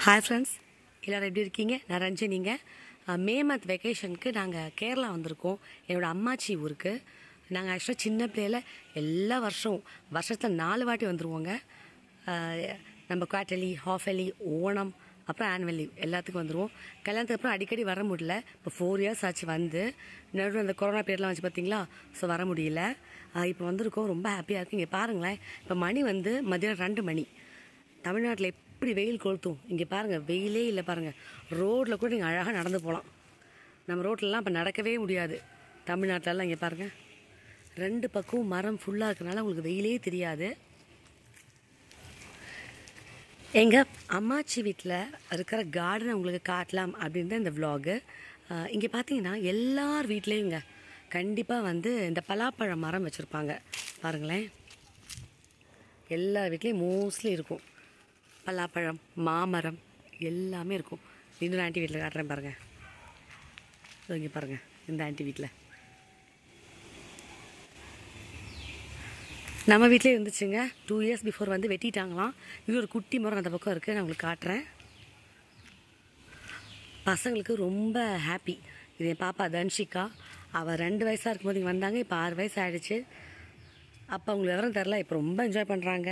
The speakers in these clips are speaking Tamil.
ஹாய் ஃப்ரெண்ட்ஸ் எல்லோரும் எப்படி இருக்கீங்க நான் ரஞ்சனிங்க அஹ், மே மந்த் வெக்கேஷனுக்கு நாங்கள் கேரளா வந்திருக்கோம் என்னோட அம்மாச்சி ஊருக்கு நாங்கள் ஆக்சுவலாக சின்ன பிள்ளையில எல்லா வருஷம் வருஷத்தில் நாலு வாட்டி வந்துடுவோங்க அஹ், நம்ம குவார்டர்லி ஹாஃபலி ஓணம் அப்புறம் ஆனுவல் லீவ் எல்லாத்துக்கும் வந்துடுவோம் கல்யாணத்துக்கு அப்புறம் அடிக்கடி வர முடியல இப்போ ஃபோர் இயர்ஸ் ஆச்சு வந்து நடுவில் அந்த கொரோனா பீரியட்லாம் வச்சு பார்த்தீங்களா ஸோ வர முடியல இப்போ வந்திருக்கோம் ரொம்ப ஹாப்பியாக இருக்குது இங்கே பாருங்களேன் இப்போ மணி வந்து மதியம் ரெண்டு மணி தமிழ்நாட்டில் எப்படி வெயில் கொளுத்தும் இங்கே பாருங்கள் வெயிலே இல்லை பாருங்கள் ரோட்டில் கூட நீங்கள் அழகாக நடந்து போகலாம் நம்ம ரோட்லலாம் இப்போ நடக்கவே முடியாது தமிழ்நாட்டிலலாம் இங்கே பாருங்கள் ரெண்டு பக்கமும் மரம் ஃபுல்லாக இருக்கனால உங்களுக்கு வெயிலே தெரியாது எங்கள் அம்மாச்சி வீட்டில் இருக்கிற கார்டனை உங்களுக்கு காட்டலாம் அப்படின்னு தான் இந்த விலாகு இங்கே பார்த்தீங்கன்னா எல்லார் வீட்லேயுங்க கண்டிப்பாக வந்து இந்த பலாப்பழ மரம் வச்சுருப்பாங்க பாருங்களேன் எல்லா வீட்லேயும் மோஸ்ட்லி இருக்கும் பலாப்பழம் மாமரம் எல்லாமே இருக்கும் இன்னொரு ஆண்டி வீட்டில் காட்டுறேன் பாருங்கள் இதோ இங்கே பாருங்கள் இந்த ஆண்டி வீட்டில் நம்ம வீட்டிலே இருந்துச்சுங்க டூ இயர்ஸ் பிஃபோர் வந்து வெட்டிட்டாங்களாம் இது ஒரு குட்டி மரம் அந்த பக்கம் இருக்குது நான் உங்களுக்கு காட்டுறேன் பசங்களுக்கு ரொம்ப ஹாப்பி இது என் பாப்பா தன்ஷிகா அவள் ரெண்டு வயசாக இருக்கும்போது இங்கே வந்தாங்க இப்போ ஆறு வயசு ஆயிடுச்சு அப்போ அவங்களுக்கு விவரம் தெரில இப்போ ரொம்ப என்ஜாய் பண்ணுறாங்க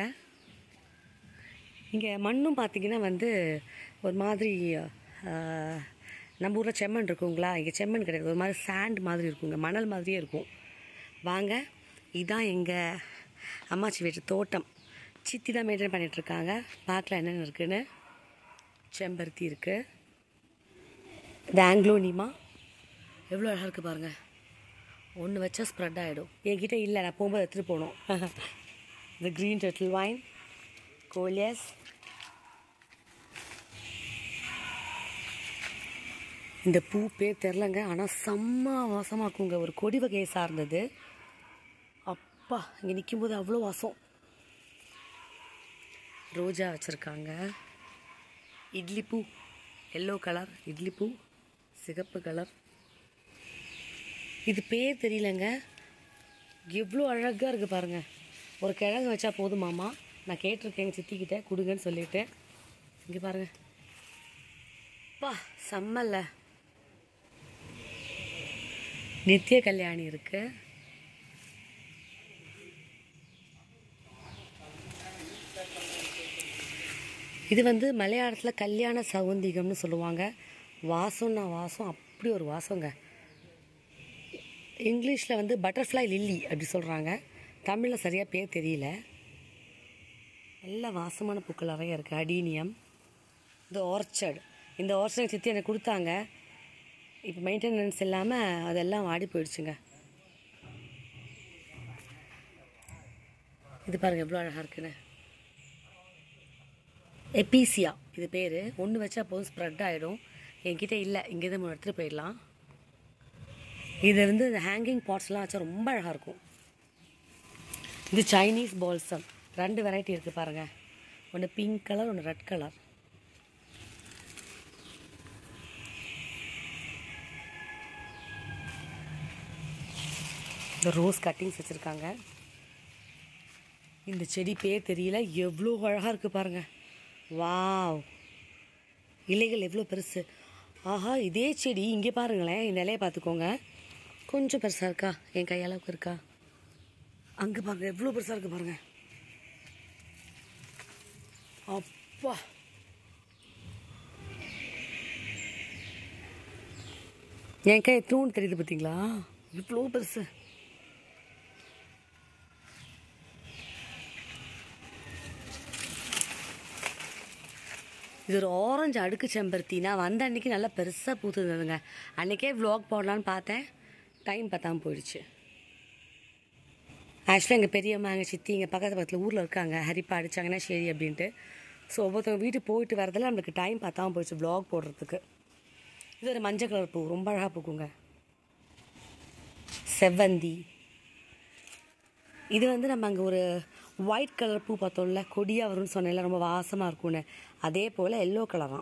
இங்கே மண்ணும் பார்த்தீங்கன்னா வந்து ஒரு மாதிரி ஆஹ், நம்ம ஊரில் செம்மண் இருக்குங்களா இங்கே செம்மண் கிடையாது ஒரு மாதிரி சாண்ட் மாதிரி இருக்குங்க மணல் மாதிரியே இருக்கும் வாங்க இதான் எங்கள் அம்மாச்சி வீட்டு தோட்டம் சித்தி தான் மெயின்டைன் பண்ணிகிட்ருக்காங்க பார்க்கலாம் என்னென்ன இருக்குன்னு செம்பருத்தி இருக்குது இது ஆங்க்லோனிமா எவ்வளோ அழகாக இருக்குது பாருங்கள் ஒன்று வச்சா ஸ்ப்ரெட் ஆகிடும் என்கிட்ட இல்லை நான் போகும்போது எடுத்துகிட்டு போகணும் இந்த க்ரீன் டெட்டில் வைன் கோலியஸ் இந்த பூ பேர் தெரிலங்க ஆனால் செம்ம வாசமாக இருக்குங்க ஒரு கொடி வகையை சார்ந்தது அப்பா இங்கே நிற்கும்போது அவ்வளோ வாசம் ரோஜா வச்சுருக்காங்க இட்லி பூ எல்லோ கலர் இட்லி பூ சிகப்பு கலர் இது பேர் தெரியலங்க எவ்வளோ அழகாக இருக்குது பாருங்கள் ஒரு கிழங்கு வச்சா போதுமாமா நான் கேட்டிருக்கேன் எங்கள் சித்திக்கிட்ட கொடுங்கன்னு சொல்லிட்டு இங்கே பாருங்கள் பா செம்மல்ல நித்திய கல்யாணி இருக்கு இது வந்து மலையாளத்தில் கல்யாண சவுந்திகம்னு சொல்லுவாங்க வாசம்னா வாசம் அப்படி ஒரு வாசங்க இங்கிலீஷில் வந்து பட்டர்ஃப்ளை லில்லி அப்படி சொல்கிறாங்க தமிழில் சரியாக பேர் தெரியல நல்ல வாசமான பூக்கள் நிறைய இருக்குது அடீனியம் இந்த ஆர்ச்சர்டு இந்த ஆர்ச்சர்டு சித்தி எனக்கு கொடுத்தாங்க இப்போ மெயின்டெனன்ஸ் இல்லாமல் அதெல்லாம் வாடி போயிடுச்சுங்க இது பாருங்கள் எவ்வளோ அழகாக இருக்குன்னு எபீசியா இது பேர் ஒன்று வச்சா போதும் ஸ்ப்ரெட் ஆகிடும் என்கிட்ட இல்லை இங்கே தான் எடுத்துகிட்டு போயிடலாம் இது வந்து இந்த ஹேங்கிங் பாட்ஸ்லாம் வச்சா ரொம்ப அழகாக இருக்கும் இது சைனீஸ் பால்சம் ரெண்டு வெரைட்டி இருக்குது பாருங்கள் ஒன்று பிங்க் கலர் ஒன்று ரெட் கலர் இந்த ரோஸ் கட்டிங்ஸ் வச்சுருக்காங்க இந்த செடி பேர் தெரியல எவ்வளோ அழகாக இருக்குது பாருங்கள் வாவ் இலைகள் எவ்வளோ பெருசு ஆஹா இதே செடி இங்கே பாருங்களேன் இந்த இலையை பார்த்துக்கோங்க கொஞ்சம் பெருசாக இருக்கா என் கையளவுக்கு இருக்கா அங்கே பாருங்க எவ்வளோ பெருசாக இருக்குது பாருங்க அப்பா என் கை தூண் தெரியுது பார்த்தீங்களா இவ்வளோ பெருசு இது ஒரு ஆரஞ்சு அடுக்கு செம்பருத்தி நான் வந்த அன்னைக்கு நல்லா பெருசாக பூத்துருந்ததுங்க அன்றைக்கே vlog போடலான்னு பார்த்தேன் டைம் பத்தாமல் போயிடுச்சு ஆக்சுவலாக எங்கள் பெரியம்மா எங்கள் சித்தி எங்கள் பக்கத்து பக்கத்தில் ஊரில் இருக்காங்க ஹரிப்பா அடிச்சாங்கன்னா சரி அப்படின்ட்டு ஸோ ஒவ்வொருத்தவங்க வீட்டுக்கு போயிட்டு வரதில் நம்மளுக்கு டைம் பத்தாமல் போயிடுச்சு vlog போடுறதுக்கு இது ஒரு மஞ்சள் கலர் பூ ரொம்ப அழகாக பூக்குங்க செவ்வந்தி இது வந்து நம்ம அங்கே ஒரு ஒயிட் கலர் பூ பார்த்தோம்ல கொடியாக வரும்னு சொன்னேன்ல ரொம்ப வாசமாக இருக்கும்னு அதே போல் எல்லோ கலராம்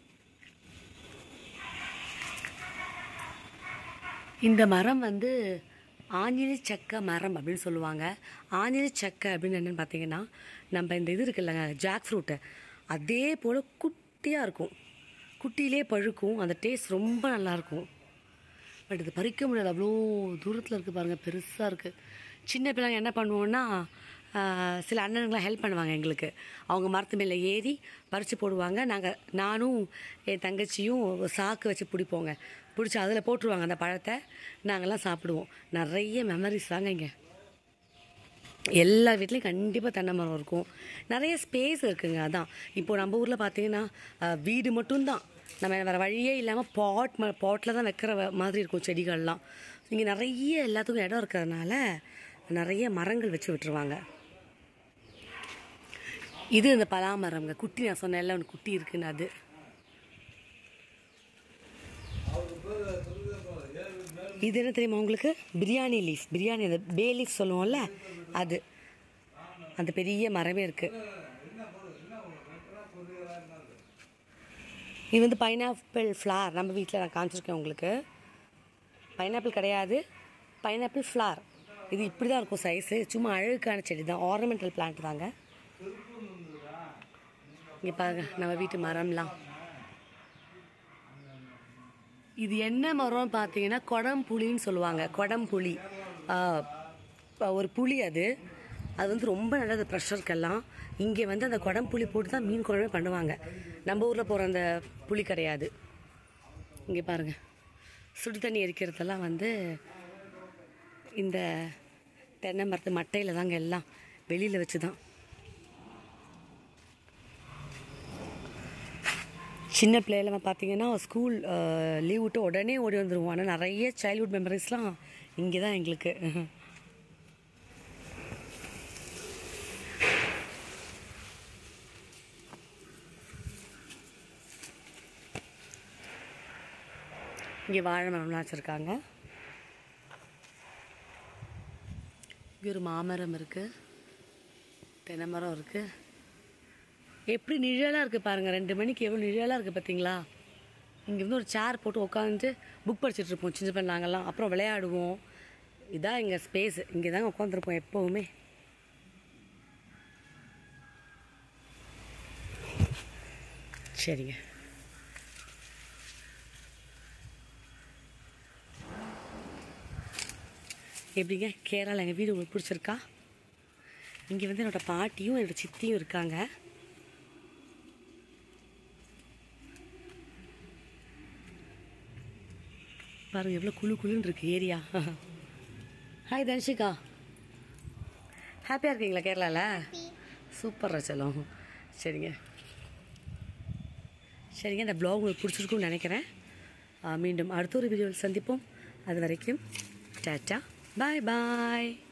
இந்த மரம் வந்து ஆஞ்சிலி சக்க மரம் அப்படின்னு சொல்லுவாங்க ஆஞ்சிலி சக்க அப்படின்னு என்னென்னு பார்த்தீங்கன்னா நம்ம இந்த இது இருக்குல்லங்க ஜாக் ஃப்ரூட்டு அதே போல் குட்டி குட்டியாக இருக்கும் குட்டியிலே பழுக்கும் அந்த டேஸ்ட் ரொம்ப நல்லாயிருக்கும் பட் இது பறிக்க முடியாது அவ்வளோ தூரத்தில் இருக்குது பாருங்கள் பெருசாக இருக்குது சின்ன பிள்ளைங்க என்ன பண்ணுவோன்னா ஆஹ், சில அண்ணனுங்களாம் ஹெல்ப் பண்ணுவாங்க எங்களுக்கு அவங்க மரத்து மேலே ஏறி பறித்து போடுவாங்க நாங்கள் நானும் என் தங்கச்சியும் ஒரு சாக்கு வச்சு பிடிப்போங்க பிடிச்சி அதில் போட்டுருவாங்க அந்த பழத்தை நாங்கள்லாம் சாப்பிடுவோம் நிறைய மெமரிஸ் தாங்க இங்கே எல்லா வீட்லேயும் கண்டிப்பாக தென்னை மரம் இருக்கும் நிறைய ஸ்பேஸ் இருக்குங்க அதான் இப்போ நம்ம ஊரில் பார்த்தீங்கன்னா அஹ், வீடு மட்டும்தான் நம்ம வேறு வழியே இல்லாமல் பாட் ம பாட்டில் தான் வைக்கிற வ- மாதிரி இருக்கும் செடிகள்லாம் இங்கே நிறைய எல்லாத்துக்கும் இடம் இருக்கிறதுனால நிறைய மரங்கள் வச்சு விட்டுருவாங்க இது இந்த பலாமரம்ங்க குட்டி நான் சொன்னேன்ல ஒன்று குட்டி இருக்குன்னு அது இது என்ன தெரியுமா உங்களுக்கு பிரியாணி லீஃப் பிரியாணி அந்த பே லீஃப் சொல்லுவோம்ல அது அந்த பெரிய மரமே இருக்கு இது வந்து பைனாப்பிள் ஃப்ளார் நம்ம வீட்டில் நான் காமிச்சிருக்கேன் உங்களுக்கு பைனாப்பிள் கிடையாது பைனாப்பிள் ஃப்ளார் இது இப்படி தான் இருக்கும் சைஸு சும்மா அழகுக்கான செடி தான் ஆர்னமெண்டல் பிளான்ட் தாங்க இங்கே பாருங்க நம்ம வீட்டு மரம்லாம் இது என்ன மரம்னு பார்த்தீங்கன்னா கொடம்புளின்னு சொல்லுவாங்க கொடம்புளி ஆஹ், ஒரு புளி அது அது வந்து ரொம்ப நல்லது ப்ரெஷருக்கெல்லாம் இங்கே வந்து அந்த கொடம்புளி போட்டு தான் மீன் குழம்பே பண்ணுவாங்க நம்ம ஊரில் போகிற அந்த புளி கிடையாது இங்கே பாருங்க சுடு தண்ணி எரிக்கிறதெல்லாம் வந்து இந்த தென்னை மரத்து மட்டையில் தாங்க எல்லாம் வெளியில் வச்சு தான் சின்ன பிள்ளையில பார்த்தீங்கன்னா ஸ்கூல் லீவ் விட்டு உடனே ஓடி வந்துடுவோம் ஆனால் நிறைய சைல்ட்ஹுட் மெமரிஸ்லாம் இங்கே தான் எங்களுக்கு இங்கே வாழை மரம்லாம் வச்சுருக்காங்க இங்கே ஒரு மாமரம் இருக்குது தென்னை மரம் இருக்குது எப்படி நிழலாக இருக்குது பாருங்கள் ரெண்டு மணிக்கு எவ்வளோ நிழலாக இருக்குது பார்த்தீங்களா இங்கே வந்து ஒரு சேர் போட்டு உட்காந்துட்டு புக் படிச்சுட்டு இருப்போம் சின்ன பிள்ளை நாங்கெல்லாம் அப்புறம் விளையாடுவோம் இதான் எங்கள் ஸ்பேஸ் இங்கே தாங்க உட்காந்துருப்போம் எப்போவுமே சரிங்க எப்படிங்க கேரளா எங்கள் வீடு உங்களுக்கு பிடிச்சிருக்கா இங்கே வந்து என்னோட பாட்டியும் என்னோட சித்தியும் இருக்காங்க பாருங்க எவ்வளோ குளு குளுன்னு இருக்கு ஏரியா ஹாய் தன்ஷிகா ஹாப்பியாக இருக்கீங்களா கேரளாவில் சூப்பர் ரச்சலம் சரிங்க சரிங்க இந்த ப்ளாக் உங்களுக்கு பிடிச்சிருக்கும்னு நினைக்கிறேன் ஆ, மீண்டும் அடுத்த ஒரு வீடியோவில் சந்திப்போம் அது வரைக்கும் டாட்டா பாய் பாய்